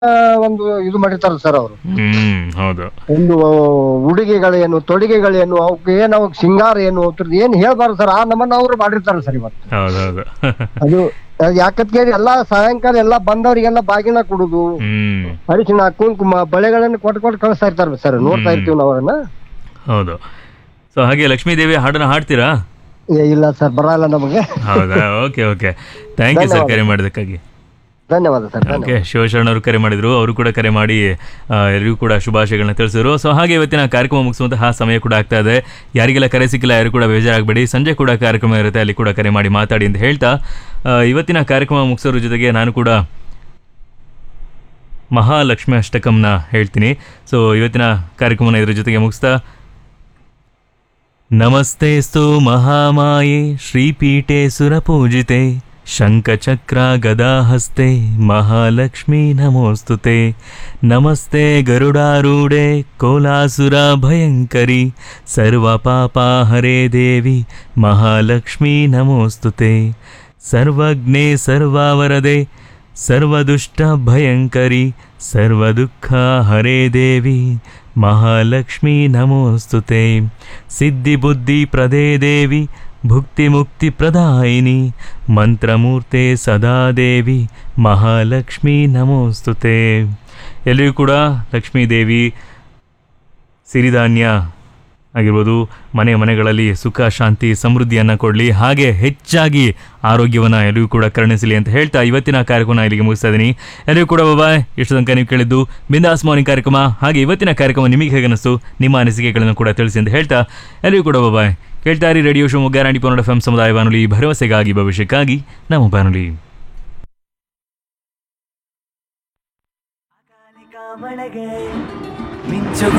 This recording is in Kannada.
ಒಂದು ಇದು ಮಾಡಿರ್ತಾರ ಸರ್ ಅವರು ಹ್ಮ್ ಹೌದು ಒಂದು ಉಡುಗೆಗಳೇನು ತೊಡುಗೆಗಳೇನು ಅವಕ್ಕೆ ಏನು ಅವಕ್ಕೆ ಸಿಂಗಾರ ಏನು ಅದ್ರದ್ದು ಏನು ಹೇಳ್ಬಾರ್ದು ಸರ್ ಆ ನಮ್ಮನ್ನ ಅವ್ರು ಮಾಡಿರ್ತಾರೆ ಸರ್ ಇವತ್ತು ಹೌದೌದು ಅದು ಯಾಕತ್ ಕೇಳಿ ಎಲ್ಲಾ ಸಾಯಂಕಾಲ ಎಲ್ಲಾ ಬಂದವರಿಗೆಲ್ಲ ಬಾಗಿನ ಕೊಡುದು ಹ್ಮ್ ಅರಿಶಿನ ಕುಂಕುಮ ಬಳೆಗಳನ್ನು ಕೊಟ್ಟು ಕೊಟ್ಟು ಕಳಿಸ್ತಾ ಇರ್ತಾರೆ ಸರ್ ನೋಡ್ತಾ ಇರ್ತೀವಿ ನಾವು ಅವರನ್ನ ಹೌದು ಸೊ ಹಾಗೆ ಲಕ್ಷ್ಮೀ ದೇವಿ ಹಾಡನ್ನ ಹಾಡ್ತೀರಾ ಏ, ಇಲ್ಲ ಸರ್ ಬರಲ್ಲ ನಮಗೆ ಹೌದಾ okay okay thank you sir ಕರೆ ಮಾಡೋದಕ್ಕಾಗಿ ಧನ್ಯವಾದ ಸರ್ ಧನ್ಯವಾದ ಓಕೆ ಶಿವಶರಣ ಅವರು ಕರೆ ಮಾಡಿದ್ರು ಅವರು ಕೂಡ ಕರೆ ಮಾಡಿ ಆ, ಎಲ್ಲರಿಗೂ ಕೂಡ ಶುಭಾಶಯಗಳನ್ನ ತಿಳಿಸಿದ್ರು ಸೊ ಹಾಗೆ ಇವತ್ತಿನ ಕಾರ್ಯಕ್ರಮ ಮುಗಿಸುವಂತಹ ಸಮಯ ಕೂಡ ಆಗ್ತಾ ಇದೆ ಯಾರಿಗೆಲ್ಲ ಕರೆ ಸಿಕ್ಕಿಲ್ಲ ಯಾರು ಕೂಡ ಬೇಜಾರಾಗಬೇಡಿ ಸಂಜೆ ಕೂಡ ಕಾರ್ಯಕ್ರಮ ಇರುತ್ತೆ ಅಲ್ಲಿ ಕೂಡ ಕರೆ ಮಾಡಿ ಮಾತಾಡಿ ಅಂತ ಹೇಳ್ತಾ ಆ, ಇವತ್ತಿನ ಕಾರ್ಯಕ್ರಮ ಮುಗಿಸೋದ್ರ ಜೊತೆಗೆ ನಾನು ಕೂಡ ಮಹಾಲಕ್ಷ್ಮಿ ಅಷ್ಟಕಂನ ಹೇಳ್ತೀನಿ ಸೊ ಇವತ್ತಿನ ಕಾರ್ಯಕ್ರಮನ ಇದ್ರ ಜೊತೆಗೆ ಮುಗಿಸ್ತಾ ನಮಸ್ತೆಸ್ತು ಮಹಾಮಾಯೆ ಶ್ರೀಪೀಠೆ ಸುರಪೂಜಿತೆ ಶಂಖಚಕ್ರ ಗದಾಹಸ್ತೆ ಮಹಾಲಕ್ಷ್ಮೀ ನಮೋಸ್ತುತೆ ನಮಸ್ತೆ ಗರುಡಾರೂಢೆ ಕೋಲಾಸುರ ಭಯಂಕರಿ ಸರ್ವ ಪಾಪ ಹರೇ ದೇವಿ ಮಹಾಲಕ್ಷ್ಮೀ ನಮೋಸ್ತುತೆ ಸರ್ವಜ್ಞೆ ಸರ್ವಾವರದೆ ಸರ್ವದುಷ್ಟ ಭಯಂಕರಿ ಸರ್ವದುಃಖ ಹರೇ ದೇವಿ ಮಹಾಲಕ್ಷ್ಮೀ ನಮೋಸ್ತುತೆ ಸಿದ್ಧಿಬುದ್ಧಿ ಪ್ರದೇ ದೇವಿ ಭುಕ್ತಿ ಮುಕ್ತಿ ಪ್ರದಾಯಿನಿ ಮಂತ್ರಮೂರ್ತೆ ಸದಾ ದೇವಿ ಮಹಾಲಕ್ಷ್ಮೀ ನಮೋಸ್ತುತೆ ಎಲ್ಲಿಯೂ ಕೂಡ ಲಕ್ಷ್ಮೀ ದೇವಿ ಸಿರಿಧಾನ್ಯ ಆಗಿರ್ಬೋದು ಮನೆ ಮನೆಗಳಲ್ಲಿ ಸುಖ ಶಾಂತಿ ಸಮೃದ್ಧಿಯನ್ನು ಕೊಡಲಿ ಹಾಗೆ ಹೆಚ್ಚಾಗಿ ಆರೋಗ್ಯವನ್ನು ಎಲ್ಲರಿಗೂ ಕೂಡ ಕರುಣಿಸಲಿ ಅಂತ ಹೇಳ್ತಾ ಇವತ್ತಿನ ಕಾರ್ಯಕ್ರಮ ಇಲ್ಲಿಗೆ ಮುಗಿಸ್ತಾ ಇದ್ದೀನಿ ಎಲ್ಲರಿಗೂ ಕೂಡ ಬಾಯ್ ಇಷ್ಟು ತನಕ ನೀವು ಕೇಳಿದ್ದು ಬಿಂದಾಸ್ ಮಾರ್ನಿಂಗ್ ಕಾರ್ಯಕ್ರಮ ಹಾಗೆ ಇವತ್ತಿನ ಕಾರ್ಯಕ್ರಮ ನಿಮಗೆ ಹೇಗೆ ಅನಿಸ್ತು ನಿಮ್ಮ ಅನಿಸಿಕೆಗಳನ್ನು ಕೂಡ ತಿಳಿಸಿ ಅಂತ ಹೇಳ್ತಾ ಎಲ್ಲರಿಗೂ ಕೂಡ ಬಾಯ್ ಕೇಳ್ತಾ ಇರಿ ರೇಡಿಯೋ ಶಿವಮೊಗ್ಗ ರಾಣಿ ಪನ್ನಡ ಎಫ್ ಸಮುದಾಯ ಬಾನುಲಿ ಭರವಸೆಗಾಗಿ ಭವಿಷ್ಯಕ್ಕಾಗಿ ನಮ್ಮ ಬಾನುಲಿ ಮಳೆಗೆ ಮಿಂಚು